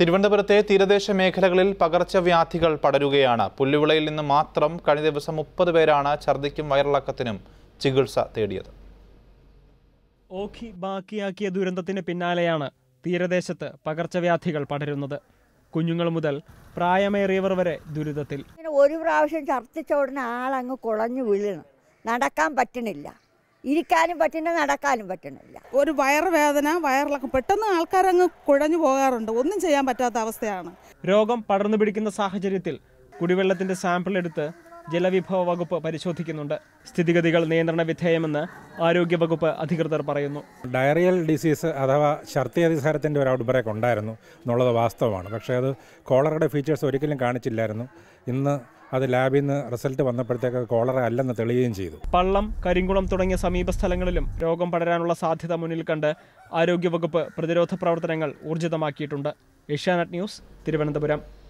തിരുവനന്തപുരത്തെ തീരദേശ മേഖലകളിൽ പകർച്ചവ്യാധികൾ പടരുകയാണ് പുല്ലുവിളയിൽ നിന്ന് മാത്രം കഴിഞ്ഞ ദിവസം മുപ്പത് പേരാണ് ഛർദിക്കും വയറിളക്കത്തിനും ചികിത്സ തേടിയത് ഓഖി ബാക്കിയാക്കിയ ദുരന്തത്തിന് പിന്നാലെയാണ് തീരദേശത്ത് പകർച്ചവ്യാധികൾ പടരുന്നത് കുഞ്ഞുങ്ങൾ മുതൽ പ്രായമേറിയവർ വരെ ദുരിതത്തിൽ ഇങ്ങനെ ഒരു പ്രാവശ്യം ഛർദ്ദിച്ച ഉടനെ ആളങ്ങ് കുളഞ്ഞു വീഴണം നടക്കാൻ പറ്റണില്ല ഇരിക്കാനും പറ്റുന്നില്ല നടക്കാനും പറ്റണില്ല ഒരു വയറുവേദന വയറിളക്കം പെട്ടെന്ന് ആൾക്കാരങ്ങ് കുഴഞ്ഞു പോകാറുണ്ട് ഒന്നും ചെയ്യാൻ പറ്റാത്ത അവസ്ഥയാണ് രോഗം പടർന്നു പിടിക്കുന്ന സാഹചര്യത്തിൽ കുടിവെള്ളത്തിന്റെ സാമ്പിൾ എടുത്ത് ജലവിഭവ വകുപ്പ് പരിശോധിക്കുന്നുണ്ട് സ്ഥിതിഗതികൾ നിയന്ത്രണ വിധേയമെന്ന് ആരോഗ്യവകുപ്പ് അധികൃതർ പറയുന്നു ഡയറിയൽ ഡിസീസ് അഥവാ ഛർത്തി അതിസാരത്തിൻ്റെ ഒരു ഔട്ട് ബ്രേക്ക് ഉണ്ടായിരുന്നു എന്നുള്ളത് വാസ്തവമാണ് പക്ഷേ അത് കോളറയുടെ ഫീച്ചേഴ്സ് ഒരിക്കലും കാണിച്ചില്ലായിരുന്നു ഇന്ന് അത് ലാബിൽ നിന്ന് റിസൾട്ട് വന്നപ്പോഴത്തേക്ക് അത് കോളറ അല്ലെന്ന് തെളിയുകയും ചെയ്തു പള്ളം കരിങ്കുളം തുടങ്ങിയ സമീപ സ്ഥലങ്ങളിലും രോഗം പടരാനുള്ള സാധ്യത മുന്നിൽ കണ്ട് ആരോഗ്യവകുപ്പ് പ്രതിരോധ പ്രവർത്തനങ്ങൾ ഊർജിതമാക്കിയിട്ടുണ്ട് ഏഷ്യാനെറ്റ് ന്യൂസ് തിരുവനന്തപുരം